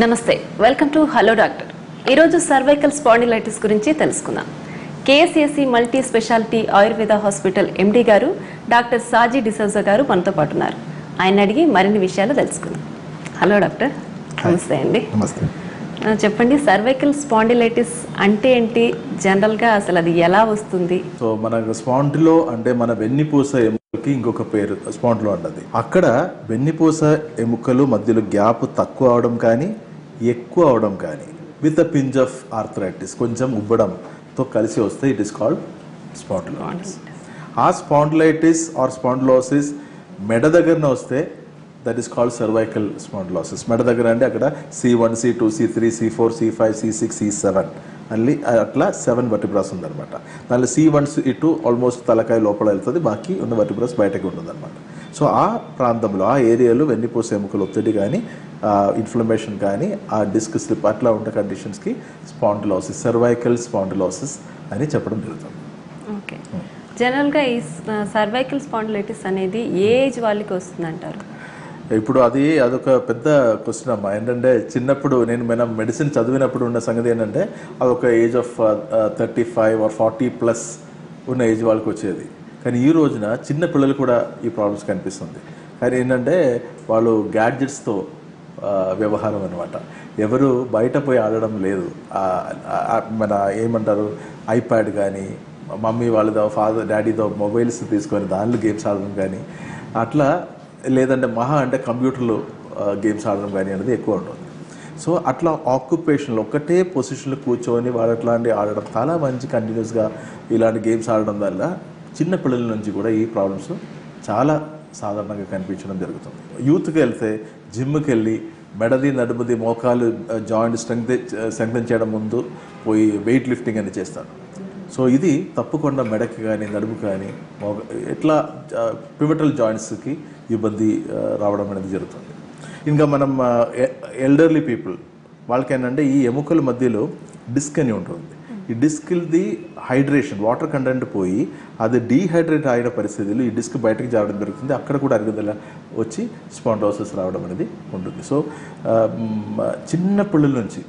నమస్తే welcome to hello doctor ఈరోజు cervical spondylitis గురించి తెలుసుకుందాం KSAC multi speciality Ayurveda hospital MD గారు డాక్టర్ సాజీ డిసోజా గారు మనతో పాటు ఉన్నారు ఆయన అడిగి మరిన్ని విషయాలు తెలుసుకుందాం హలో డాక్టర్ నమస్తే అండి నమస్తే ఆ, చెప్పండి సర్వైకల్ స్పాండిలైటిస్ అంటే ఏంటి జనరల్గా అసలు అది ఎలా వస్తుంది సో మన స్పాండిలో అంటే మన వెన్నిపూస ఎముకలకి ఇంకొక పేరు స్పాండిలో అంటది అక్కడ వెన్నిపూస ఎముకలు మధ్యలో గ్యాప్ తక్కువ అవడం కానీ ఎక్కువ అవడం కానీ with a pinch of arthritis కొంచెం ఉబ్బడంతో కలిసి వస్తే ఇట్ ఇస్ కాల్డ్ స్పాండిలోసిస్ ఆ స్పాండిలైటిస్ ఆర్ స్పాండిలోసిస్ మెడ దగ్గరన వస్తే that is called cervical spondylosis మెడ దగ్గర అంటే అక్కడ C one C two C three C four C five C six C seven అల్లి అట్లా సెవెన్ వర్టిబ్రాస్ ఉందన్నమాట దానిలో C one C two almost తలకాయ లోపల వెళ్తుంది బాకీ ఉన్న వర్టిబ్రాస్ బయటకు ఉంటుందన్నమాట సో ఆ ప్రాంతంలో ఆ ఏరియాలో వెన్నుపూస ఎముకలు ఒత్తిడి కానీ ఇన్ఫ్లమేషన్ కానీ ఆ డిస్క్ స్లిప్ అట్లా ఉండే కండిషన్స్కి స్పాండిలోసిస్ సర్వైకల్ స్పాండిలోసిస్ అని చెప్పడం జరుగుతుంది ఓకే జనరల్గా ఈ సర్వైకల్ స్పాండిలైటిస్ అనేది ఏ ఏజ్ వాళ్ళకి వస్తుందంటారు ఇప్పుడు అది అదొక పెద్ద క్వశ్చన్ అమ్మా ఏంటంటే చిన్నప్పుడు నేను మనం మెడిసిన్ చదివినప్పుడు ఉన్న సంగతి ఏంటంటే అదొక age of thirty five or forty plus ఉన్న ఏజ్ వాళ్ళకి వచ్చేది కానీ ఈ రోజున చిన్న పిల్లలు కూడా ఈ ప్రాబ్లమ్స్ కనిపిస్తుంది కానీ ఏంటంటే వాళ్ళు గ్యాడ్జెట్స్తో వ్యవహారం అనమాట ఎవరు బయట పోయి ఆడడం లేదు ఆ, ఆ, మన ఏమంటారు ఐప్యాడ్ కానీ మమ్మీ వాళ్ళదో ఫాదర్ డాడీతో మొబైల్స్ తీసుకొని దానిలో గేమ్స్ ఆడడం కానీ అట్లా లేదంటే మహా అంటే కంప్యూటర్లో గేమ్స్ ఆడడం కానీ అనేది ఎక్కువ ఉంటుంది సో అట్లా ఆక్యుపేషన్లో ఒకటే పొజిషన్లో కూర్చొని వాళ్ళు అట్లాంటి ఆడడం చాలా మంచి కంటిన్యూస్గా ఇలాంటి గేమ్స్ ఆడడం వల్ల చిన్న పిల్లల నుంచి కూడా ఈ ప్రాబ్లమ్స్ చాలా సాధారణంగా కనిపించడం జరుగుతుంది యూత్కి వెళ్తే జిమ్కి వెళ్ళి మెడది నడుముది మోకాలు జాయింట్ స్ట్రెంగ్త్ స్ట్రెంగ్తన్ చేయడం ముందు పోయి వెయిట్ లిఫ్టింగ్ అని చేస్తారు సో ఇది తప్పకుండా మెడకి కానీ నడుము కానీ మోగ ఇట్లా పివటల్ జాయింట్స్కి ఇబ్బంది ఆ, రావడం అనేది జరుగుతుంది ఇంకా మనం ఎల్డర్లీ పీపుల్ వాళ్ళకి ఏంటంటే ఈ ఎముకల మధ్యలో డిస్క్ అని ఉంటుంది ఈ డిస్క్ది హైడ్రేషన్ వాటర్ కంటెంట్ పోయి అది డీహైడ్రేట్ అయిన పరిస్థితులు ఈ డిస్క్ బయటకు జారడం జరుగుతుంది అక్కడ కూడా అరుగుదల వచ్చి స్పాండోసిస్ రావడం అనేది ఉంటుంది సో ఆ, మ్, చిన్న పిల్లల నుంచి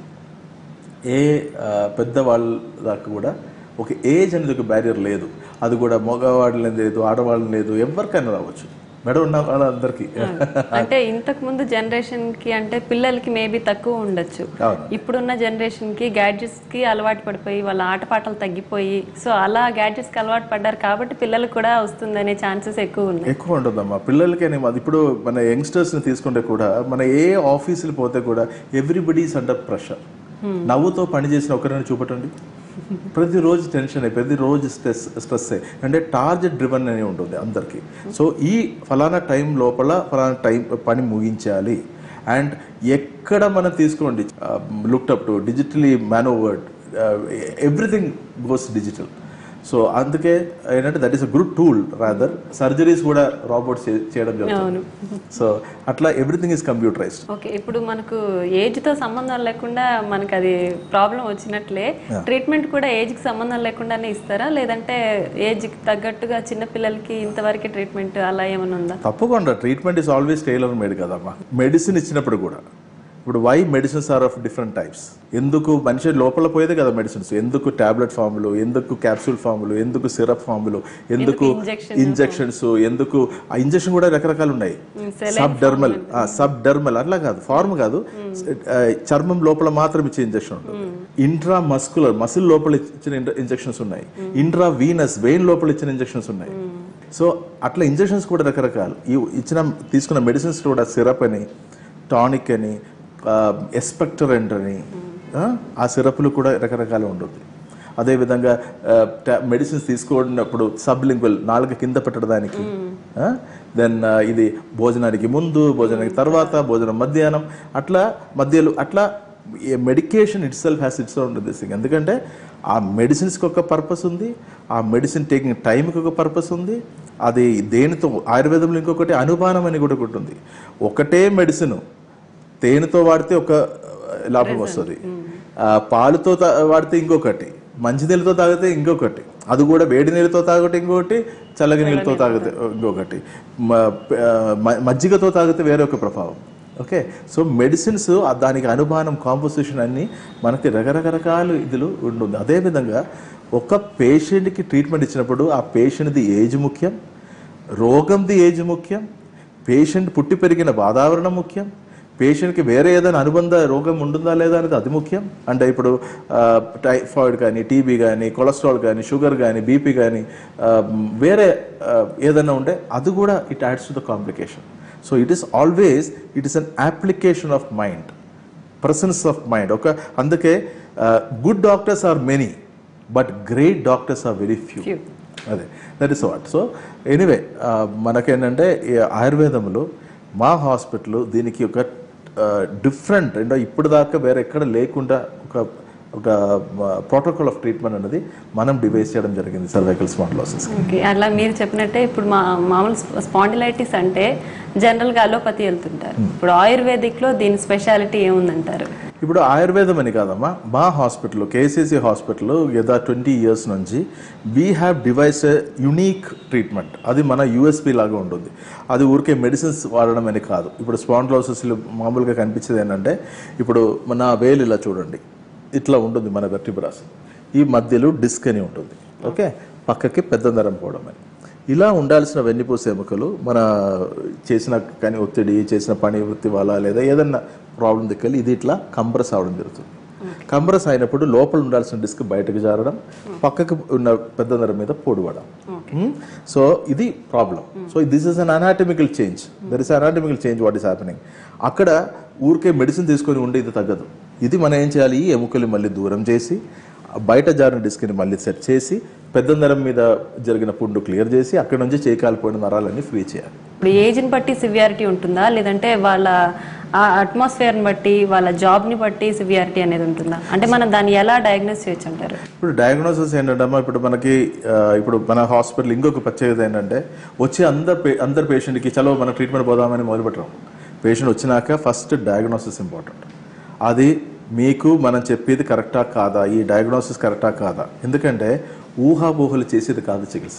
ఏ ఆ, పెద్దవాళ్ళ దాకా కూడా ఒక ఏజ్ అనేది ఒక బ్యారియర్ లేదు అది కూడా మగవాళ్ళని లేదు ఆడవాళ్ళని లేదు ఎవరికైనా రావచ్చు మెడ ఉన్న వాళ్ళందరికీ అంటే ఇంతకు ముందు జనరేషన్ కి అంటే పిల్లలకి మేబీ తక్కువ ఉండొచ్చు అవును ఇప్పుడున్న జనరేషన్ కి గ్యాడ్జెట్స్ కి అలవాటు పడిపోయి వాళ్ళ ఆటపాటలు తగ్గిపోయి సో అలా గ్యాడ్జెట్స్ కి అలవాటు పడ్డారు కాబట్టి పిల్లలకు కూడా వస్తుందనే ఛాన్సెస్ ఎక్కువ ఉన్నాయి ఎక్కువ ఉంటుందమ్మా పిల్లలకేనే అది ఇప్పుడు మన యంగ్స్టర్స్ని తీసుకుంటే కూడా మన ఏ ఆఫీసులు పోతే కూడా ఎవ్రీబడీస్ అండర్ ప్రెషర్ నవ్వుతో పని చేసిన ఒకరిని చూపటండి ప్రతిరోజు టెన్షన్ ప్రతిరోజు స్ట్రెస్ స్ట్రెస్ అంటే టార్గెట్ డ్రివన్ అని ఉంటుంది అందరికీ సో ఈ ఫలానా టైం లోపల ఫలానా టైం పని ముగించాలి అండ్ ఎక్కడ మనం తీసుకోండి looked up to digitally manoeuvred everything goes digital so అందుకే ఏంటంటే that is a good tool rather surgeries కూడా రాబోట్స్ చేయడం జరుగుతుంది సో అట్లా ఎవ్రీథింగ్ ఈస్ కంప్యూటరైజ్డ్ ఓకే ఇప్పుడు మనకు ఏజ్ తో సంబంధం లేకుండా మనకు అది ప్రాబ్లం వచ్చినట్లే ట్రీట్మెంట్ కూడా ఏజ్ కి సంబంధం లేకుండానే ఇస్తారా లేదంటే ఏజ్ కి తగ్గట్టుగా చిన్న పిల్లలకి ఇంతవరకు ట్రీట్మెంట్ అలా ఏమైనా ఉందా తప్పకుండా treatment is always tailor made కదమ్మా మెడిసిన్ ఇచ్చినప్పుడు కూడా ఇప్పుడు why medicines are of different types ఎందుకు మనిషి లోపల పోయేదే కదా మెడిసిన్స్ ఎందుకు టాబ్లెట్ ఫామ్లు ఎందుకు క్యాప్సూల్ ఫామ్లు ఎందుకు సిరప్ ఫామ్లు ఎందుకు injection ఇంజెక్షన్స్ ఎందుకు ఆ ఇంజెక్షన్ కూడా రకరకాలు ఉన్నాయి సబ్ డర్మల్ సబ్ డర్మల్ అట్లా కాదు ఫార్మ్ కాదు ఆ, చర్మం లోపల మాత్రం ఇచ్చే ఇంజెక్షన్ ఉంటుంది ఇంట్రా మస్కులర్ మసిల్ లోపల ఇచ్చిన ఇంజెక్షన్స్ ఉన్నాయి ఇంట్రా వీనస్ వెయిన్ లోపల ఇచ్చిన ఇంజెక్షన్స్ ఉన్నాయి సో అట్లా ఇంజెక్షన్స్ కూడా రకరకాలు ఈ ఇచ్చిన తీసుకున్న మెడిసిన్స్ కూడా సిరప్ అని టానిక్ అని ఎస్పెక్టరెంట్ అని ఆ, ఆ సిరప్లు కూడా రకరకాలు ఉంటుంది అదేవిధంగా మెడిసిన్స్ తీసుకున్నప్పుడు సబ్లింగ్వల్ నాలుగు కింద పెట్టడానికి దెన్ ఇది భోజనానికి ముందు భోజనానికి తర్వాత భోజనం మధ్యాహ్నం అట్లా మధ్యలో అట్లా medication itself has its own this thing ఎందుకంటే ఆ మెడిసిన్స్కి ఒక పర్పస్ ఉంది ఆ మెడిసిన్ టేకింగ్ టైంకి ఒక పర్పస్ ఉంది అది దేనితో ఆయుర్వేదంలో ఇంకొకటి అనుపానం అని కూడా ఒకటి ఉంది ఒకటే మెడిసిన్ తేనెతో వాడితే ఒక లాభం వస్తుంది ఆ, పాలుతో తా- వాడితే ఇంకొకటి మంచినీళ్ళతో తాగితే ఇంకొకటి అది కూడా వేడి నీళ్ళతో తాగితే ఇంకొకటి చల్లగా నీళ్ళతో తాగితే ఇంకొకటి మ- ఆ, మ- మజ్జిగతో తాగితే వేరే ఒక ప్రభావం ఓకే సో మెడిసిన్స్ దానికి అనుమానం కాంపోజిషన్ అన్నీ మనకి రకరకరకాల ఇదిలు ఉంటుంది అదేవిధంగా ఒక పేషెంట్కి ట్రీట్మెంట్ ఇచ్చినప్పుడు ఆ పేషెంట్ది ఏజ్ ముఖ్యం రోగంది ఏజ్ ముఖ్యం పేషెంట్ పుట్టి పెరిగిన వాతావరణం ముఖ్యం పేషెంట్కి వేరే ఏదైనా అనుబంధ రోగం ఉంటుందా లేదా అనేది అది ముఖ్యం అంటే ఇప్పుడు ఆ, టైఫాయిడ్ కానీ టీబీ కానీ కొలెస్ట్రాల్ కానీ షుగర్ కానీ బీపీ కానీ ఆ, వేరే ఆ, ఏదైనా ఉంటే అది కూడా it adds to the complication so it is always it is an application of mind persons of mind ఒక అందుకే good doctors are many but great doctors are very few Few. అదే that is what so anyway మనకేంటంటే ఈ ఆయుర్వేదంలో మా hospital దీనికి ఒక different అంటే ఇప్పుడు దాకా వేరే ఎక్కడ లేకుండా ఒక ఒక ప్రోటోకాల్ ఆఫ్ ట్రీట్మెంట్ అనేది మనం డివైస్ చేయడం జరిగింది సర్వైకల్ స్పాండిలోసిస్ ఓకే అలా మీరు చెప్పినట్టే ఇప్పుడు మా మామూలు స్పాండిలైటిస్ అంటే జనరల్గా అలోపతి వెళ్తుంటారు ఇప్పుడు ఆయుర్వేదిక్లో దీని స్పెషాలిటీ ఏముందంటారు ఇప్పుడు ఆయుర్వేదం అని కాదమ్మా మా హాస్పిటల్ కేసీసీ హాస్పిటల్ గత ట్వంటీ ఇయర్స్ నుంచి we have devise unique treatment అది మన యూఎస్పి లాగా ఉంటుంది అది ఊరికే మెడిసిన్స్ వాడడం అని కాదు ఇప్పుడు స్పాండ్లోసిస్లు మామూలుగా కనిపించేది ఏంటంటే ఇప్పుడు మన వేలు ఇలా చూడండి ఇట్లా ఉంటుంది మన వెర్టిబ్రాస్ ఈ మధ్యలో డిస్క్ అని ఉంటుంది ఓకే పక్కకి పెద్ద నరం పోవడం అని ఇలా ఉండాల్సిన వెన్నుపూస ఎముకలు మన చేసిన కానీ ఒత్తిడి చేసిన పని వృత్తి వల్ల లేదా ఏదన్నా ప్రాబ్లం దిక్కలు ఇది ఇట్లా కంప్రెస్ అవడం జరుగుతుంది కంప్రెస్ అయినప్పుడు లోపల ఉండాల్సిన డిస్క్ బయటకు జారడం పక్కకు ఉన్న పెద్ద నరం మీద పొడివడం సో ఇది problem so this is an anatomical change there is anatomical change what is happening అక్కడ ఊరికే మెడిసిన్ తీసుకొని ఉండి ఇది తగ్గదు ఇది మనం ఏం చేయాలి ఈ ఎముకలు మళ్ళీ దూరం చేసి బయట జారిన డిస్క్ని మళ్ళీ సెట్ చేసి పెద్ద నరం మీద జరిగిన పుండు క్లియర్ చేసి అక్కడ నుంచి చేయకాలిపోయిన నరాలన్నీ ఫ్రీ చేయాలి ఇప్పుడు ఏజ్ని బట్టి సివియారిటీ ఉంటుందా లేదంటే వాళ్ళ ఆ అట్మాస్ఫియర్ని బట్టి వాళ్ళ జాబ్ని బట్టి సివియారిటీ అనేది ఉంటుందా అంటే మనం దాన్ని ఎలా డయాగ్నోస్ చేయొచ్చు అంటారు ఇప్పుడు డయాగ్నోసిస్ ఏంటంటే అమ్మా ఇప్పుడు మనకి ఆ, ఇప్పుడు మన హాస్పిటల్ ఇంకొక ప్రత్యేకత ఏంటంటే వచ్చే అందరు పే అందరు పేషెంట్కి చలో మన ట్రీట్మెంట్ పోదామని మొదలుపెట్టడం పేషెంట్ వచ్చినాక ఫస్ట్ డయాగ్నోసిస్ ఇంపార్టెంట్ అది మీకు మనం చెప్పేది కరెక్టా కాదా ఈ డయాగ్నోసిస్ కరెక్టా కాదా ఎందుకంటే ఊహాపోహలు చేసేది కాదు చికిత్స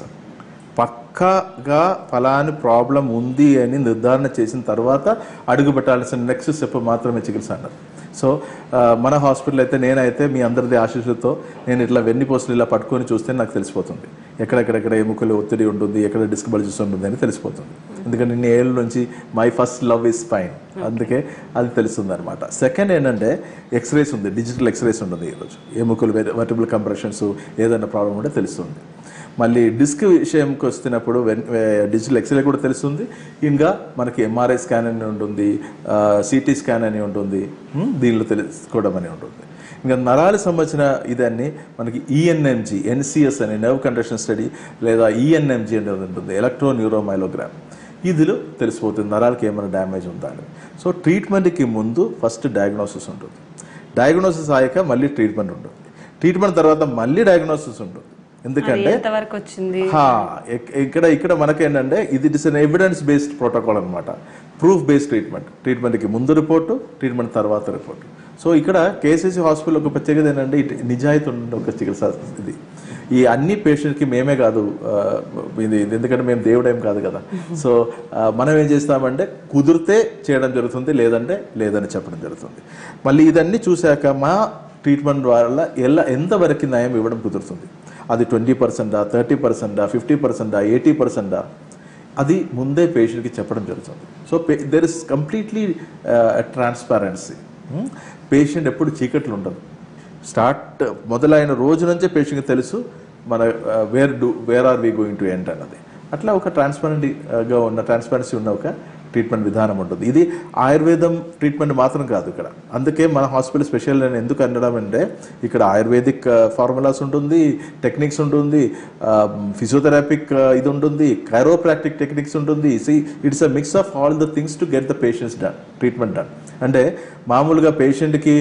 పక్కాగా ఫలాని ప్రాబ్లం ఉంది అని నిర్ధారణ చేసిన తర్వాత అడుగు పెట్టాల్సిన నెక్స్ట్ స్టెప్ మాత్రమే చికిత్స అన్నారు సో ఆ, మన హాస్పిటల్ అయితే నేనైతే మీ అందరిది ఆశీస్సులతో నేను ఇట్లా వెన్ని పోస్టులు ఇలా పట్టుకొని చూస్తే నాకు తెలిసిపోతుంది ఎక్కడెక్కడెక్కడ ఎముకలు ఒత్తిడి ఉంటుంది ఎక్కడ డిస్క్ బల్జెస్ ఉంటుంది అని తెలిసిపోతుంది ఎందుకంటే నేను ఏళ్ళ నుంచి my first love is fine అందుకే అది తెలుస్తుంది అనమాట సెకండ్ ఏంటంటే ఎక్స్రేస్ ఉంది డిజిటల్ ఎక్స్రేస్ ఉంటుంది ఈరోజు ఎముకలు వర్టిబుల్ కంప్రెషన్స్ ఏదైనా ప్రాబ్లం ఉంటే తెలుస్తుంది మళ్ళీ డిస్క్ విషయంకి వస్తున్నప్పుడు డిజిటల్ ఎక్స్రే కూడా తెలుస్తుంది ఇంకా మనకి ఎంఆర్ఐ స్కాన్ అని ఉంటుంది సిటీ స్కాన్ అని ఉంటుంది ఉమ్, దీనిలో తెలుసుకోవడం అని ఉంటుంది ఇంకా నరాలకు సంబంధించిన ఇదన్నీ మనకి ఈఎన్ఎంజి ఎన్సిఎస్ అని నర్వ్ కండక్షన్ స్టడీ లేదా ఈఎన్ఎంజి అనేది ఉంటుంది ఎలక్ట్రో న్యూరోమైలోగ్రామ్ ఇదిలో తెలిసిపోతుంది నరాలకి ఏమైనా డ్యామేజ్ ఉందా అని సో ట్రీట్మెంట్కి ముందు ఫస్ట్ డయాగ్నోసిస్ ఉంటుంది డయాగ్నోసిస్ అయ్యాక మళ్ళీ ట్రీట్మెంట్ ఉంటుంది ట్రీట్మెంట్ తర్వాత మళ్ళీ డయాగ్నోసిస్ ఉంటుంది ఎందుకంటే ఎంతవరకు వచ్చింది హా, ఇక్- ఇక్కడ ఇక్కడ మనకేంటంటే ఇది it is an evidence based protocol అనమాట ప్రూఫ్ బేస్డ్ ట్రీట్మెంట్ ట్రీట్మెంట్కి ముందు రిపోర్టు ట్రీట్మెంట్ తర్వాత రిపోర్టు సో ఇక్కడ కేసీసీ హాస్పిటల్ ఒక ప్రత్యేకత ఏంటంటే ఇటు నిజాయితీ ఉన్న ఒక చికిత్స ఇది ఈ అన్ని పేషెంట్కి మేమే కాదు ఆ, ఇది ఇది ఎందుకంటే మేము దేవుడేం కాదు కదా సో ఆ, మనం ఏం చేస్తామంటే కుదిరితే చేయడం జరుగుతుంది లేదంటే లేదని చెప్పడం జరుగుతుంది మళ్ళీ ఇదన్నీ చూశాక మా ట్రీట్మెంట్ వల్ల ఎలా ఎంతవరకు నయం ఇవ్వడం కుదురుతుంది అది ట్వంటీ పర్సెంటా థర్టీ పర్సెంటా ఫిఫ్టీ పర్సెంటా ఎయిటీ పర్సెంటా అది ముందే పేషెంట్కి చెప్పడం జరుగుతుంది so there is completely transparency patient ఎప్పుడు చీకట్లు ఉండదు స్టార్ట్ మొదలైన రోజు నుంచే పేషెంట్కి తెలుసు మన where do where are we going to end అన్నది అట్లా ఒక ట్రాన్స్పరెంట్గా ఉన్న ట్రాన్స్పరెన్సీ ఉన్న ఒక ట్రీట్మెంట్ విధానం ఉంటుంది ఇది ఆయుర్వేదం ట్రీట్మెంట్ మాత్రం కాదు ఇక్కడ అందుకే మన హాస్పిటల్ స్పెషల్ నేను ఎందుకు అనడం అంటే ఇక్కడ ఆయుర్వేదిక్ ఫార్ములాస్ ఉంటుంది టెక్నిక్స్ ఉంటుంది ఫిజియోథెరపిక్ ఇది ఉంటుంది కైరోప్రాక్టిక్ టెక్నిక్స్ ఉంటుంది see it's a mix of all the things to get the patients done treatment done అంటే మామూలుగా పేషెంట్కి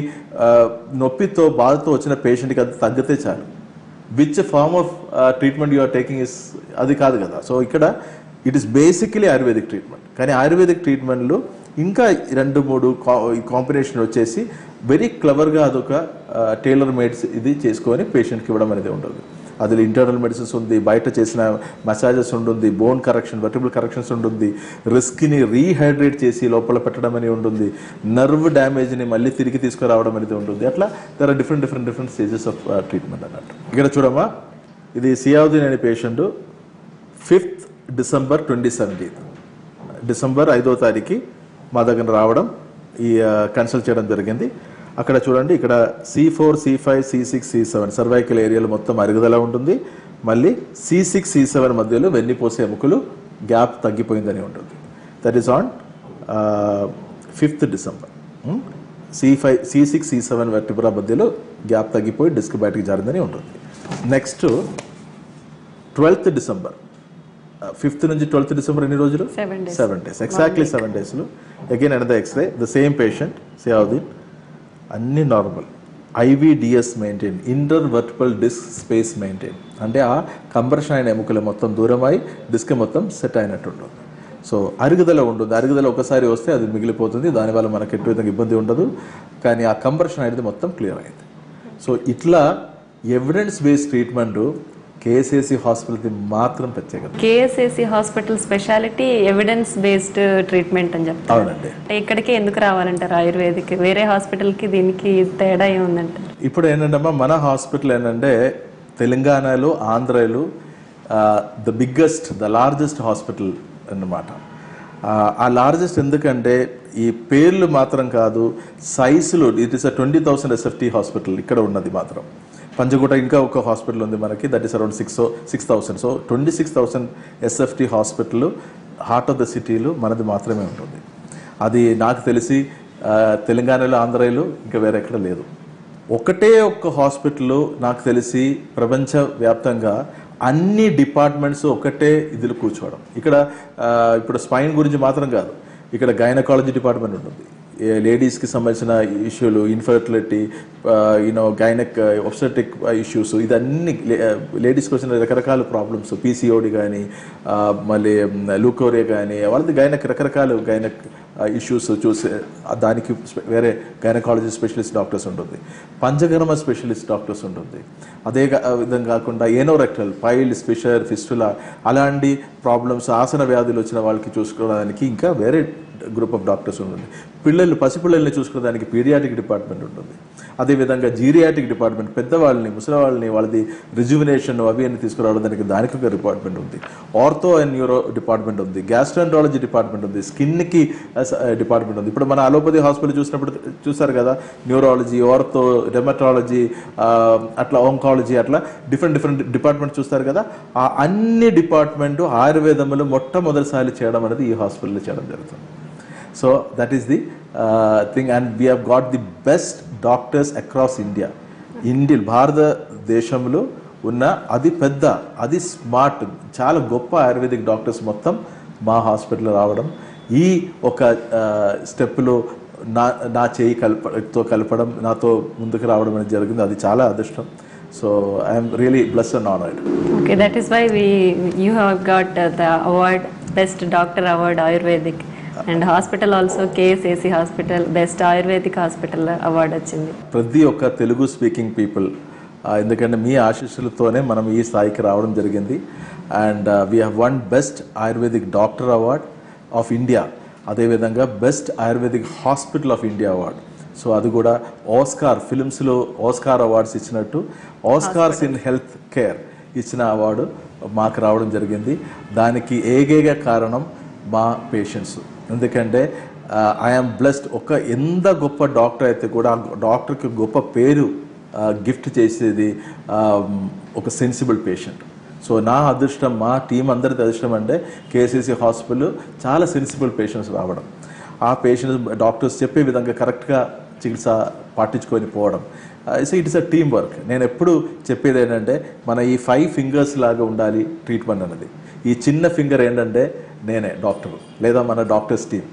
నొప్పితో బాధతో వచ్చిన పేషెంట్కి అది తగ్గితే చాలు which form of treatment you're taking is అది కాదు కదా సో ఇక్కడ it is basically ayurvedic treatment కానీ ఆయుర్వేదిక్ ట్రీట్మెంట్లో ఇంకా రెండు మూడు కాంబినేషన్ వచ్చేసి వెరీ క్లవర్గా అదొక టైలర్ మేడ్స్ ఇది చేసుకొని పేషెంట్కి ఇవ్వడం అనేది ఉంటుంది అది ఇంటర్నల్ మెడిసిన్స్ ఉంది బయట చేసిన మసాజెస్ ఉంటుంది బోన్ కరెక్షన్ వెర్టిబుల్ కరెక్షన్స్ ఉంటుంది రిస్క్ని రీహైడ్రేట్ చేసి లోపల పెట్టడం అని ఉంటుంది నర్వ్ డ్యామేజ్ని మళ్ళీ తిరిగి తీసుకురావడం అనేది ఉంటుంది అట్లా there are different different different stages of treatment అన్నట్టు ఇక్కడ చూడమ్మా ఇది సియావుద్దీన్ అనే patient fifth December twenty seventeenth December ఐదో తారీఖు మా దగ్గర రావడం ఈ కన్సల్ట్ చేయడం జరిగింది అక్కడ చూడండి ఇక్కడ C four C five C six C seven cervical ఏరియాలో మొత్తం అరుగుదల ఉంటుంది మళ్ళీ సి సిక్స్ సి సెవెన్ మధ్యలో వెన్నిపోసే ఎముకలు గ్యాప్ తగ్గిపోయిందని ఉంటుంది that is on fifth December C five C six C seven vertebra మధ్యలో గ్యాప్ తగ్గిపోయి డిస్క్ బయటికి జారిందని ఉంటుంది నెక్స్ట్ ట్వెల్త్ డిసెంబర్ ఫిఫ్త్ నుంచి ట్వెల్త్ డిసెంబర్ ఎన్ని రోజులు Seven days. Seven days exactly seven డేస్లో again another X-ray the same patient Ziauddin అన్ని normal IVDS maintain inter vertical disc space maintain అంటే ఆ కంప్రెషన్ అయిన ఎముకలు మొత్తం దూరమై డిస్క్ మొత్తం సెట్ అయినట్టు ఉంటుంది సో అరుగుదల ఉంటుంది అరుగుదల ఒకసారి వస్తే అది మిగిలిపోతుంది దానివల్ల మనకి ఎటు విధంగా ఇబ్బంది ఉండదు కానీ ఆ కంప్రెషన్ అనేది మొత్తం క్లియర్ అయింది సో ఇట్లా ఎవిడెన్స్ బేస్డ్ ట్రీట్మెంట్ కేఎస్ఏసి హాస్పిటల్కి మాత్రం ప్రత్యేకత KSAC hospital speciality evidence based treatment అని చెప్తారు అవునండి అంటే ఇక్కడికి ఎందుకు రావాలంటారు ఆయుర్వేదిక్ వేరే హాస్పిటల్కి దీనికి తేడా ఏముందంటారు ఇప్పుడు ఏంటంటే మన హాస్పిటల్ ఏంటంటే తెలంగాణలో ఆంధ్రలో the biggest the largest hospital అన్నమాట ఆ లార్జెస్ట్ ఎందుకంటే ఈ పేర్లు మాత్రం కాదు సైజులు it is a twenty thousand SFT hospital ఇక్కడ ఉన్నది మాత్రం పంచగుట ఇంకా ఒక హాస్పిటల్ ఉంది మనకి that is around six six thousand so twenty six thousand SFT hospital heart of the సిటీలో మనది మాత్రమే ఉంటుంది అది నాకు తెలిసి ఆ, తెలంగాణలో ఆంధ్రలో ఇంకా వేరే ఎక్కడ లేదు ఒకటే ఒక్క హాస్పిటల్ నాకు తెలిసి ప్రపంచ వ్యాప్తంగా అన్ని డిపార్ట్మెంట్స్ ఒకటే ఇదిలో కూర్చోవడం ఇక్కడ ఆ, ఇప్పుడు స్పైన్ గురించి మాత్రం కాదు ఇక్కడ గైనకాలజీ డిపార్ట్మెంట్ ఉంటుంది ఏ లేడీస్కి సంబంధించిన ఇష్యూలు infertility you know gynaec obstetric issues ఇదన్నీ లేడీస్కి వచ్చిన రకరకాల ప్రాబ్లమ్స్ పీసీఓడి కానీ మళ్ళీ లూకోరియా కానీ వాళ్ళది గైనక్ రకరకాల గైనక్ ఇష్యూస్ చూసి ఆ దానికి స్పె- వేరే గైనకాలజీ స్పెషలిస్ట్ డాక్టర్స్ ఉంటుంది పంచగర్మ స్పెషలిస్ట్ డాక్టర్స్ ఉంటుంది అదే గా- విధంగా కాకుండా ఏనోరెక్టల్ పైల్డ్ స్పెషర్ ఫిస్టులా అలాంటి ప్రాబ్లమ్స్ ఆసన వ్యాధులు వచ్చిన వాళ్ళకి చూసుకోవడానికి ఇంకా వేరే గ్రూప్ ఆఫ్ డాక్టర్స్ ఉంటుంది పిల్లలు పసిపిల్లల్ని చూసుకోవడానికి పీడియాటిక్ డిపార్ట్మెంట్ ఉంటుంది అదేవిధంగా జీరియాటిక్ డిపార్ట్మెంట్ పెద్దవాళ్ళని ముసలివాళ్ళని వాళ్ళది రిజువినేషన్ అవి అని తీసుకురావడానికి దానికి ఒక డిపార్ట్మెంట్ ఉంది ఆర్థో అండ్ న్యూరో డిపార్ట్మెంట్ ఉంది గ్యాస్ట్రాంటాలజీ డిపార్ట్మెంట్ ఉంది స్కిన్కి డిపార్ట్మెంట్ ఉంది ఇప్పుడు మన అలోపతి హాస్పిటల్ చూసినప్పుడు చూసారు కదా న్యూరాలజీ ఆర్థో డెమటాలజీ అట్లా ఓంకాలజీ అట్లా డిఫరెంట్ డిఫరెంట్ డిపార్ట్మెంట్ చూస్తారు కదా ఆ అన్ని డిపార్ట్మెంట్ ఆయుర్వేదంలో మొట్టమొదటిసారి చేయడం అనేది ఈ హాస్పిటల్లో చేయడం జరుగుతుంది so that is the thing and we have got the best doctors across India India భారతదేశంలో ఉన్న అది పెద్ద అది స్మార్ట్ చాలా గొప్ప ఆయుర్వేదిక్ డాక్టర్స్ మొత్తం మా హాస్పిటల్ రావడం ఈ ఒక స్టెప్లో నా నా చేయి కలపతో కలపడం నాతో ముందుకు రావడం అనేది జరిగింది అది చాలా అదృష్టం so I'm really bless and honoured Okay, that is why we you have got uh, the award, best doctor award Ayurvedic, and hospital also KSAC hospital, best Ayurvedic hospital award వచ్చింది. ప్రతి ఒక్క తెలుగు స్పీకింగ్ పీపుల్ ఎందుకంటే మీ ఆశీస్సులతోనే మనం ఈ స్థాయికి రావడం జరిగింది and we have one best ayurvedic doctor award of India అదేవిధంగా best ayurvedic hospital of India award so అది కూడా ఆస్కార్ ఫిల్మ్స్లో ఆస్కార్ అవార్డ్స్ ఇచ్చినట్టు ఆస్కార్స్ ఇన్ హెల్త్ కేర్ ఇచ్చిన అవార్డు మాకు రావడం జరిగింది దానికి ఏకైక కారణం మా పేషెంట్స్ ఎందుకంటే ఐఎమ్ బ్లెస్డ్ ఒక ఎంత గొప్ప డాక్టర్ అయితే కూడా ఆ డాక్టర్కి గొప్ప పేరు గిఫ్ట్ చేసేది ఆ, ఒక సెన్సిబుల్ పేషెంట్ సో నా అదృష్టం మా టీం అందరిది అదృష్టం అంటే కేసీసీ హాస్పిటల్ చాలా సెన్సిబుల్ పేషెంట్స్ రావడం ఆ పేషెంట్స్ డాక్టర్స్ చెప్పే విధంగా కరెక్ట్గా చికిత్స పాటించుకొని పోవడం so it is a team work నేను ఎప్పుడు చెప్పేది ఏంటంటే మన ఈ ఫైవ్ ఫింగర్స్ లాగా ఉండాలి ట్రీట్మెంట్ అనేది ఈ చిన్న ఫింగర్ ఏంటంటే నేనే డాక్టర్ లేదా మన డాక్టర్స్ టీం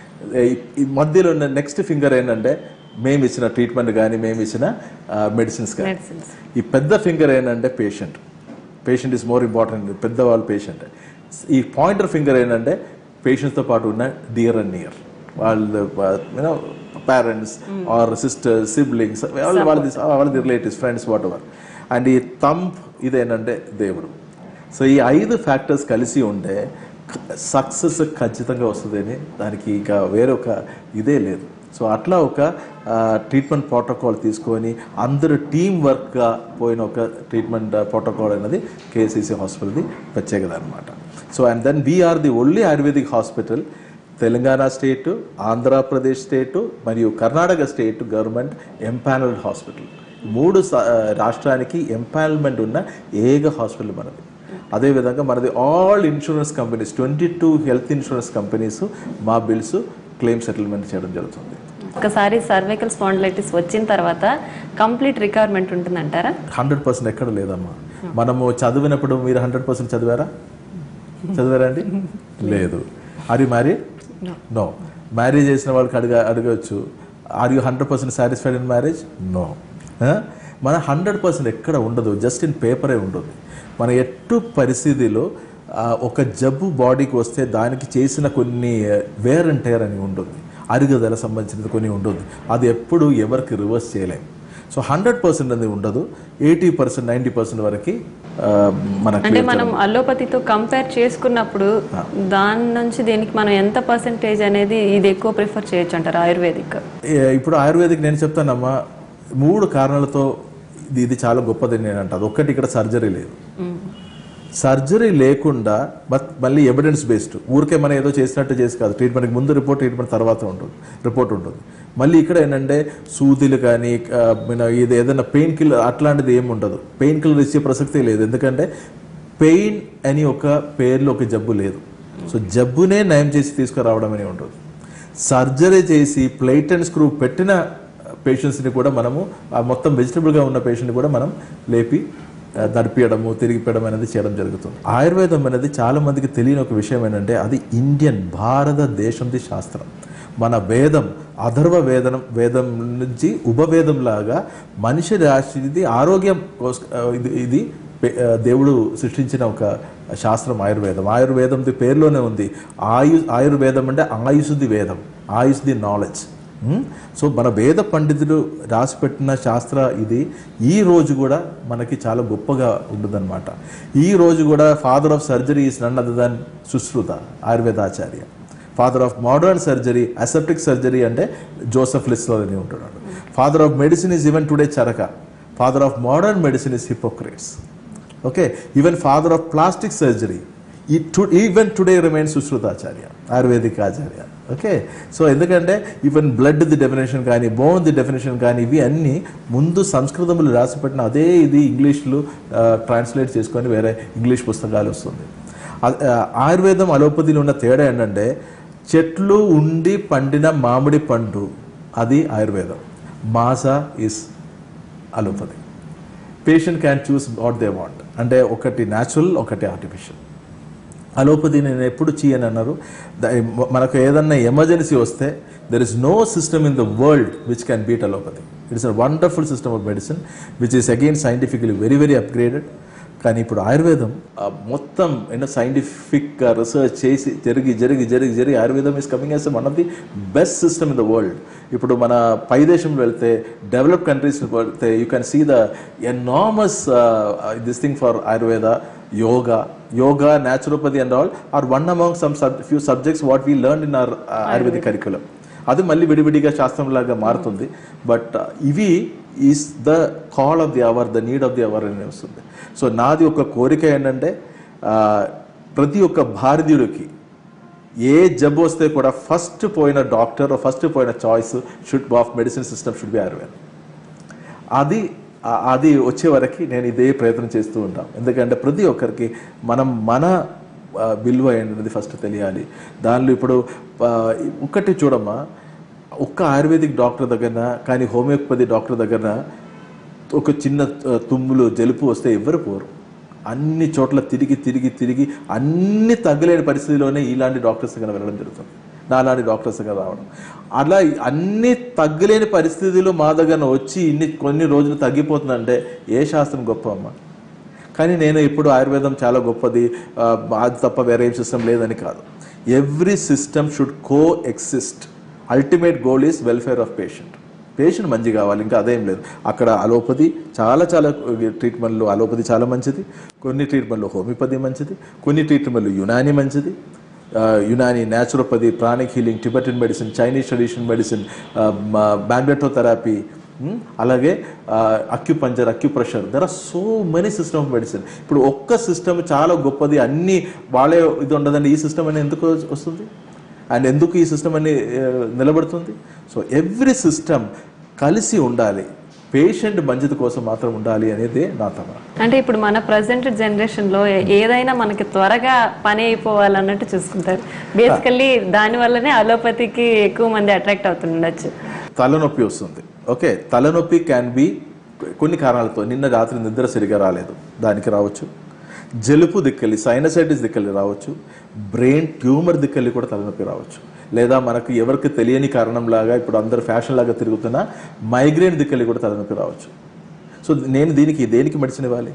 ఈ మధ్యలో ఉన్న నెక్స్ట్ ఫింగర్ ఏంటంటే మేము ఇచ్చిన ట్రీట్మెంట్ కానీ మేము ఇచ్చిన మెడిసిన్స్ కానీ Medicines. ఈ పెద్ద ఫింగర్ ఏంటంటే patient patient is more important పెద్దవాళ్ళు పేషెంట్ ఈ పాయింటర్ ఫింగర్ ఏంటంటే పేషెంట్స్తో పాటు ఉన్న డియర్ అండ్ నియర్ వాళ్ళు you know parents are sisters siblings వాళ్ళది వాళ్ళది relatives friends whatever and ఈ థంప్ ఇదేంటంటే దేవుడు సో ఈ ఐదు ఫ్యాక్టర్స్ కలిసి ఉంటే సక్సెస్ ఖచ్చితంగా వస్తుందని దానికి ఇక వేరొక ఇదే లేదు సో అట్లా ఒక ట్రీట్మెంట్ ప్రోటోకాల్ తీసుకొని అందరూ టీం వర్క్గా పోయిన ఒక ట్రీట్మెంట్ ప్రోటోకాల్ అనేది కేసీసీ హాస్పిటల్ది ప్రత్యేకత అనమాట so and then we're the only ayurvedic hospital Telangana state Andhra Pradesh state మరియు Karnataka state government empanelled hospital మూడు స- రాష్ట్రానికి ఎంపానల్మెంట్ ఉన్న ఏక హాస్పిటల్ మనది అదేవిధంగా మనది all insurance companies twenty two health insurance companies మా బిల్స్ క్లెయిమ్ సెటిల్మెంట్ చేయడం జరుగుతుంది ఒకసారి సర్వైకల్ స్పాండిలైటిస్ వచ్చిన తర్వాత కంప్లీట్ రికవర్మెంట్ ఉంటుందంటారా హండ్రెడ్ పర్సెంట్ ఎక్కడ లేదమ్మా మనము చదివినప్పుడు మీరు హండ్రెడ్ పర్సెంట్ చదివారా చదివారా అండి లేదు are you married no marriage చేసిన వాళ్ళకి అడగ అడగవచ్చు are you hundred percent satisfied in marriage no మన హండ్రెడ్ పర్సెంట్ ఎక్కడ ఉండదు జస్ట్ ఇన్ పేపరే ఉండదు మన ఎట్టు పరిస్థితిలో ఆ, ఒక జబ్బు బాడీకి వస్తే దానికి చేసిన కొన్ని వేర్ అండ్ టేర్ అని ఉంటుంది అరుగుదల సంబంధించినది కొన్ని ఉంటుంది అది ఎప్పుడు ఎవరికి రివర్స్ చేయలేం సో హండ్రెడ్ పర్సెంట్ అనేది ఉండదు ఎయిటీ పర్సెంట్ నైంటీ పర్సెంట్ వరకు ఆ, మనకి అంటే మనం అలోపతితో కంపేర్ చేసుకున్నప్పుడు దాని నుంచి దీనికి మనం ఎంత పర్సెంటేజ్ అనేది ఇది ఎక్కువ ప్రిఫర్ చేయొచ్చు అంటారు ఆయుర్వేదిక్ ఏ- ఇప్పుడు ఆయుర్వేదిక్ నేను చెప్తానమ్మా మూడు కారణాలతో ఇది ఇది చాలా గొప్పదని నేను అంటాను ఒకటి ఇక్కడ సర్జరీ లేదు సర్జరీ లేకుండా బట్ మళ్ళీ ఎవిడెన్స్ బేస్డ్ ఊరికే మనం ఏదో చేసినట్టు చేసి కాదు ట్రీట్మెంట్కి ముందు రిపోర్ట్ ట్రీట్మెంట్ తర్వాత ఉంటుంది రిపోర్ట్ ఉంటుంది మళ్ళీ ఇక్కడ ఏంటంటే సూదులు కానీ ఆ, మన ఇది ఏదైనా పెయిన్ కిల్లర్ అట్లాంటిది ఏమి ఉండదు పెయిన్ కిల్లర్ ఇచ్చే ప్రసక్తే లేదు ఎందుకంటే పెయిన్ అని ఒక పేర్లో ఒక జబ్బు లేదు సో జబ్బునే నయం చేసి తీసుకురావడం అని ఉంటుంది సర్జరీ చేసి ప్లేట్ అండ్ స్క్రూ పెట్టిన పేషెంట్స్ని కూడా మనము ఆ మొత్తం వెజిటబుల్గా ఉన్న పేషెంట్ని కూడా మనం లేపి ఆ, నడిపియడము తిరిగిపోయడం అనేది చేయడం జరుగుతుంది ఆయుర్వేదం అనేది చాలా మందికి తెలియని ఒక విషయం ఏంటంటే అది ఇండియన్ భారతదేశంది శాస్త్రం మన వేదం అధర్వ వేదం వేదం నుంచి ఉపవేదం లాగా మనిషి రాశిది ఆరోగ్యం కోస్- ఆ, ఇది ఇది పే- ఆ, దేవుడు సృష్టించిన ఒక శాస్త్రం ఆయుర్వేదం ఆయుర్వేదంది పేరులోనే ఉంది ఆయు ఆయుర్వేదం అంటే ఆయుష్ది వేదం ఆయుష్ది నాలెడ్జ్ సో మన వేద పండితులు రాసిపెట్టిన శాస్త్ర ఇది ఈ రోజు కూడా మనకి చాలా గొప్పగా ఉంటుందన్నమాట ఈ రోజు కూడా father of surgery is none other than Sushruta ఆయుర్వేదాచార్య father of modern surgery aseptic surgery అంటే జోసఫ్ లిస్లో అని ఉంటున్నాడు father of medicine is even today Charaka father of modern medicine is Hippocrates okay even father of plastic surgery is to even today remain సుశ్రుతాచార్య ayurvedic ఆచార్య okay so ఎందుకంటే even blood the definition కానీ bone the definition కానీ ఇవి అన్నీ ముందు సంస్కృతంలో రాసిపెట్టిన అదే ఇది ఇంగ్లీష్లో ట్రాన్స్లేట్ చేసుకొని వేరే ఇంగ్లీష్ పుస్తకాలు వస్తుంది ఆ- ఆ, ఆయుర్వేదం అలోపతిలో ఉన్న తేడా ఏంటంటే చెట్లు ఉండి పండిన మామిడి పండు అది ఆయుర్వేదం మాస is allopathy patient can choose what they want అంటే ఒకటి న్యాచురల్ ఒకటి ఆర్టిఫిషియల్ అలోపతి నేను ఎప్పుడు చేయను అన్నారు ద- మనకు ఏదన్నా ఎమర్జెన్సీ వస్తే there is no system in the world which can beat allopathy it's a wonderful system of medicine which is again scientifically very very upgraded కానీ ఇప్పుడు ఆయుర్వేదం ఆ, మొత్తం యూనో సైంటిఫిక్ రీసెర్చ్ చేసి జరిగి జరిగి జరిగి జరిగి ఆయుర్వేదం is coming as one of the best system in the world ఇప్పుడు మన పై దేశంలో వెళ్తే డెవలప్ కంట్రీస్ వెళ్తే you can see the enormous this thing for Ayurveda yoga yoga naturopathy and all are one among some few subjects what we learn in our ayurvedic curriculum అది మళ్ళీ విడివిడిగా శాస్త్రంలాగా మారుతుంది బట్ ఇవి is the call of the hour the need of the hour అని వస్తుంది so నాది ఒక కోరిక ఏంటంటే ఆ, ప్రతి ఒక్క భారతీయుడికి ఏ జబ్బు వస్తే కూడా ఫస్ట్ పోయిన డాక్టర్ ఫస్ట్ పోయిన choice should of medicine system should be ఆయుర్వేదం అది ఆ- అది వచ్చే వరకు నేను ఇదే ప్రయత్నం చేస్తూ ఉంటాం ఎందుకంటే ప్రతి ఒక్కరికి మనం మన ఆ, విలువ ఏంటనేది ఫస్ట్ తెలియాలి దానిలో ఇప్పుడు ఆ, ఒక్కటి చూడమ్మా ఒక్క ఆయుర్వేదిక్ డాక్టర్ దగ్గర కానీ హోమియోపతి డాక్టర్ దగ్గర ఒక చిన్న ఆ, తుమ్ములు జలుపు వస్తే ఎవ్వరు పోరు అన్ని చోట్ల తిరిగి తిరిగి తిరిగి అన్ని తగ్గలేని పరిస్థితిలోనే ఇలాంటి డాక్టర్స్ దగ్గర వెళ్ళడం జరుగుతుంది నాలాంటి డాక్టర్స్ దగ్గర రావడం అలా అన్ని తగ్గలేని పరిస్థితులు మా దగ్గర వచ్చి ఇన్ని కొన్ని రోజులు తగ్గిపోతుందంటే ఏ శాస్త్రం గొప్ప అమ్మ కానీ నేను ఇప్పుడు ఆయుర్వేదం చాలా గొప్పది ఆ, అది తప్ప వేరే ఏం సిస్టమ్ లేదని కాదు every system should coexist ultimate goal is welfare of patient patient మంచి కావాలి ఇంకా అదేం లేదు అక్కడ అలోపతి చాలా చాలా ట్రీట్మెంట్లు అలోపతి చాలా మంచిది కొన్ని ట్రీట్మెంట్లు హోమియోపతి మంచిది కొన్ని ట్రీట్మెంట్లు యునాని మంచిది ఆ, Unani naturopathy pranic healing Tibetan medicine Chinese traditional medicine therapy అలాగే acupuncture acupressure there are so many system of medicine ఇప్పుడు ఒక్క సిస్టమ్ చాలా గొప్పది అన్ని వాళ్ళే ఇది ఉండదండి ఈ సిస్టమ్ అని ఎందుకు వస్తుంది అండ్ ఎందుకు ఈ సిస్టమ్ అని ఆ, నిలబడుతుంది సో ఎవ్రీ సిస్టమ్ కలిసి ఉండాలి పేషెంట్ మంచిది కోసం మాత్రం ఉండాలి అనేది నా తమ అంటే ఇప్పుడు మన ప్రజెంట్ జనరేషన్ లో ఏ- ఏదైనా మనకి త్వరగా పని అయిపోవాలన్నట్టు చూసుకుంటారు బేసికల్లీ దాని వల్లనే అలోపతికి ఎక్కువ మంది అట్రాక్ట్ అవుతుండొచ్చు తలనొప్పి వస్తుంది ఓకే తలనొప్పి క్యాన్ బి కొన్ని కారణాలతో నిన్న రాత్రి నిద్ర సరిగా రాలేదు దానికి రావచ్చు జలుపు దిక్కలి సైనసైటిస్ దిక్కలి రావచ్చు బ్రెయిన్ ట్యూమర్ దిక్కలి కూడా తలనొప్పి రావచ్చు లేదా మనకు ఎవరికి తెలియని కారణం లాగా ఇప్పుడు అందరు ఫ్యాషన్ లాగా తిరుగుతున్న మైగ్రేన్ దిక్కలి కూడా తలనొప్పి రావచ్చు సో నేను దీనికి దేనికి మెడిసిన్ ఇవ్వాలి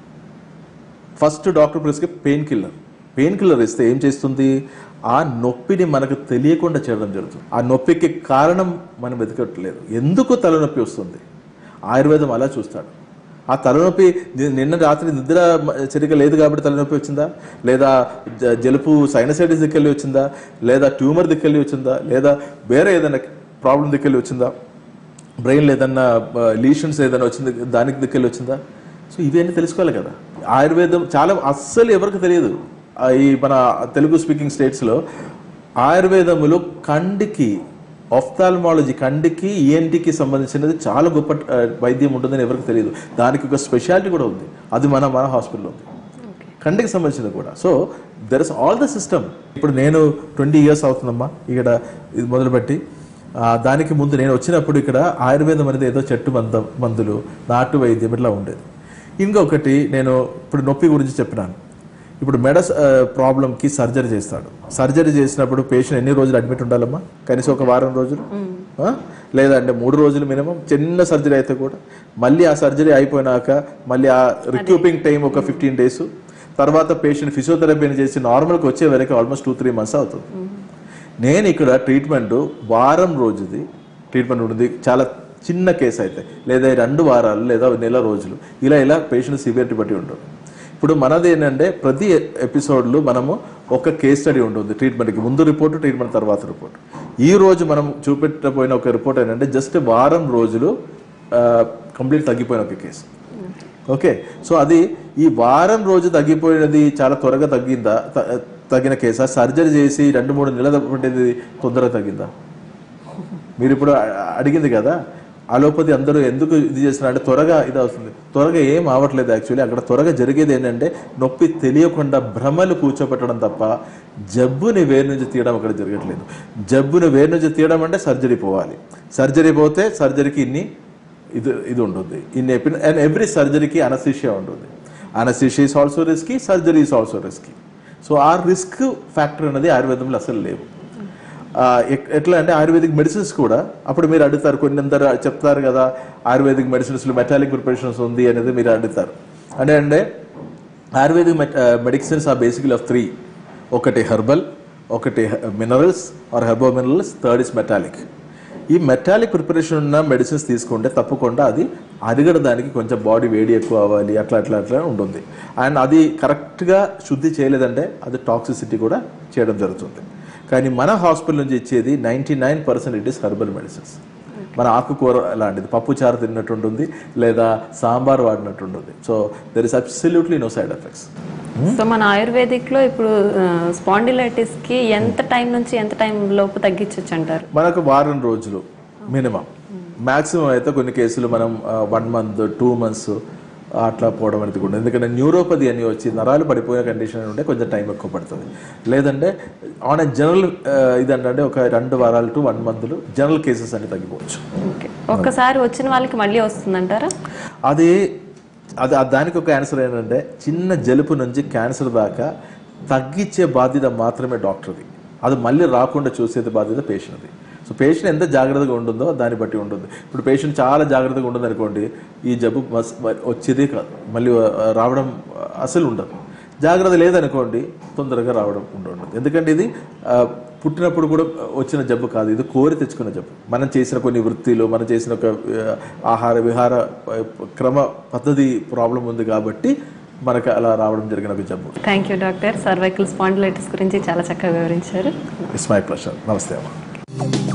ఫస్ట్ డాక్టర్ ప్రిస్క్రిప్ పెయిన్ కిల్లర్ పెయిన్ కిల్లర్ ఇస్తే ఏం చేస్తుంది ఆ నొప్పిని మనకు తెలియకుండా చేయడం జరుగుతుంది ఆ నొప్పికి కారణం మనం వెతకట్లేదు ఎందుకు తలనొప్పి వస్తుంది ఆయుర్వేదం అలా చూస్తాడు ఆ తలనొప్పి ని- నిన్న రాత్రి నిద్ర మ- సరిగ్గా లేదు కాబట్టి తలనొప్పి వచ్చిందా లేదా జ- జలుపు సైనసైటిస్ దిక్కెళ్ళి వచ్చిందా లేదా ట్యూమర్ దిక్కెళ్ళి వచ్చిందా లేదా వేరే ఏదైనా ప్రాబ్లం దిక్కెళ్ళి వచ్చిందా బ్రెయిన్లో ఏదన్నా లీషన్స్ ఏదైనా వచ్చింది దానికి దిక్కెళ్ళి వచ్చిందా సో ఇవన్నీ తెలుసుకోవాలి కదా ఆయుర్వేదం చాలా అస్సలు ఎవరికి తెలియదు ఆ, ఈ మన తెలుగు స్పీకింగ్ స్టేట్స్లో ఆయుర్వేదములో కండికి ఆఫ్థాల్మాలజీ కండికి ఈఎన్టీకి సంబంధించినది చాలా గొప్ప ఆ, వైద్యం ఉంటుందని ఎవరికి తెలియదు దానికి ఒక స్పెషాలిటీ కూడా ఉంది అది మన మన హాస్పిటల్లో ఉంది కంటికి సంబంధించింది కూడా so there is all the system ఇప్పుడు నేను ట్వంటీ ఇయర్స్ అవుతుందమ్మా ఇక్కడ ఇది మొదలుపెట్టి ఆ, దానికి ముందు నేను వచ్చినప్పుడు ఇక్కడ ఆయుర్వేదం అనేది ఏదో చెట్టు మంద మందులు నాటు వైద్యం ఇట్లా ఉండేది ఇంకొకటి నేను ఇప్పుడు నొప్పి గురించి చెప్పినాను ఇప్పుడు మెడ ప్రాబ్లంకి సర్జరీ చేస్తాడు సర్జరీ చేసినప్పుడు పేషెంట్ ఎన్ని రోజులు అడ్మిట్ ఉండాలమ్మా కనీసం ఒక వారం రోజులు ఆ? లేదంటే మూడు రోజులు మినిమం చిన్న సర్జరీ అయితే కూడా మళ్ళీ ఆ సర్జరీ అయిపోయినాక మళ్ళీ ఆ రిక్యూపింగ్ టైం ఒక ఫిఫ్టీన్ డేస్ తర్వాత పేషెంట్ ఫిజియోథెరపీని చేసి నార్మల్కి వచ్చే వరకు ఆల్మోస్ట్ టూ త్రీ మంత్స్ అవుతుంది నేను ఇక్కడ ట్రీట్మెంట్ వారం రోజుది ట్రీట్మెంట్ ఉంటుంది చాలా చిన్న కేసు అయితే లేదా రెండు వారాలు లేదా నెల రోజులు ఇలా ఇలా పేషెంట్ సివియరిటీ బట్టి ఉంటుంది ఇప్పుడు మనది ఏంటంటే ప్రతి ఎపిసోడ్లో మనము ఒక కేస్ స్టడీ ఉంటుంది ట్రీట్మెంట్కి ముందు రిపోర్ట్ ట్రీట్మెంట్ తర్వాత రిపోర్ట్ ఈ రోజు మనం చూపెట్టబోయిన ఒక రిపోర్ట్ ఏంటంటే జస్ట్ వారం రోజులు కంప్లీట్ తగ్గిపోయిన ఒక కేసు ఓకే సో అది ఈ వారం రోజు తగ్గిపోయినది చాలా త్వరగా తగ్గిందా త- తగ్గిన కేసా సర్జరీ చేసి రెండు మూడు నెలలు పట్టేది తొందరగా తగ్గిందా మీరు ఇప్పుడు అ- అడిగింది కదా అలోపతి అందరూ ఎందుకు ఇది చేస్తున్నారు అంటే త్వరగా ఇది అవుతుంది త్వరగా ఏం అవ్వట్లేదు యాక్చువల్లీ అక్కడ త్వరగా జరిగేది ఏంటంటే నొప్పి తెలియకుండా భ్రమలు కూర్చోబెట్టడం తప్ప జబ్బుని వేరు నుంచి తీయడం అక్కడ జరగట్లేదు జబ్బుని వేరు నుంచి తీయడం అంటే సర్జరీ పోవాలి సర్జరీ పోతే సర్జరీకి ఇన్ని ఇది ఇది ఉంటుంది ఇన్ అండ్ ఎవ్రీ సర్జరీకి అనస్థిషియా ఉంటుంది anaesthesia is also risky surgery is also risky so ఆ రిస్క్ ఫ్యాక్టర్ అనేది ఆయుర్వేదంలో అసలు లేవు ఆ, ఎక్- ఎట్లా అంటే ఆయుర్వేదిక్ మెడిసిన్స్ కూడా అప్పుడు మీరు అడుగుతారు కొన్ని అందరు చెప్తారు కదా ఆయుర్వేదిక్ మెడిసిన్స్లో మెటాలిక్ ప్రిపరేషన్స్ ఉంది అనేది మీరు అడుగుతారు అంటే అంటే ayurvedic medicines are basically of three ఒకటి హెర్బల్ ఒకటి minerals or herbo minerals third is metallic ఈ మెటాలిక్ ప్రిపరేషన్ ఉన్న మెడిసిన్స్ తీసుకుంటే తప్పకుండా అది అరగడానికి కొంచెం బాడీ వేడి ఎక్కువ అవ్వాలి అట్లా అట్లా అట్లా ఉంటుంది అండ్ అది కరెక్ట్గా శుద్ధి చేయలేదంటే అది టాక్సిసిటీ కూడా చేయడం జరుగుతుంది కానీ మన హాస్పిటల్ నుంచి ఇచ్చేది ninety nine percent it is herbal medicines మన ఆకుకూర లాంటిది పప్పు చారు తిన్నట్టు ఉంటుంది లేదా సాంబార్ వాడినట్టు ఉంటుంది so there is absolutely no side effects so మన ఆయుర్వేదిక్ లో ఇప్పుడు స్పాండిలైటిస్ కి ఎంత టైం నుంచి ఎంత టైం లోపు తగ్గించవచ్చు అంటారు మనకు వారం రోజులు మినిమం మాక్సిమం అయితే కొన్ని కేసులు మనం వన్ మంత్ టూ మంత్స్ అట్లా పోవడం అనేది కూడా ఎందుకంటే న్యూరోపతి అని వచ్చి నరాలు పడిపోయిన కండిషన్ ఉంటే కొంచెం టైం ఎక్కువ పడుతుంది లేదంటే ఆన్ ఎ జనరల్ ఇదంటే ఒక రెండు వారాలు టు వన్ మంత్లు జనరల్ కేసెస్ అన్ని తగ్గిపోవచ్చు ఓకే ఒక్కసారి వచ్చిన వాళ్ళకి మళ్ళీ వస్తుందంటారా అది అది ఆ దానికి ఒక ఆన్సర్ ఏంటంటే చిన్న జలుపు నుంచి క్యాన్సర్ దాకా తగ్గించే బాధ్యత మాత్రమే డాక్టర్ది అది మళ్ళీ రాకుండా చూసేది బాధ్యత పేషెంట్ది సో పేషెంట్ ఎంత జాగ్రత్తగా ఉంటుందో దాన్ని బట్టి ఉంటుంది ఇప్పుడు పేషెంట్ చాలా జాగ్రత్తగా ఉంటుంది అనుకోండి ఈ జబ్బు మస్- వచ్చేదే కాదు మళ్ళీ ఆ, రావడం అసలు ఉండదు జాగ్రత్త లేదనుకోండి తొందరగా రావడం ఉండదు ఎందుకంటే ఇది ఆ, పుట్టినప్పుడు కూడా వచ్చిన జబ్బు కాదు ఇది కోరి తెచ్చుకున్న జబ్బు మనం చేసిన కొన్ని వృత్తిలు మనం చేసిన ఒక ఆ, ఆహార విహార ఆ, క్రమ పద్ధతి ప్రాబ్లం ఉంది కాబట్టి మనకు అలా రావడం జరిగిన ఒక జబ్బు thank you doctor cervical spondylitis గురించి చాలా చక్కగా వివరించారు ఇట్స్ మై ప్లెషర్ నమస్తే అమ్మా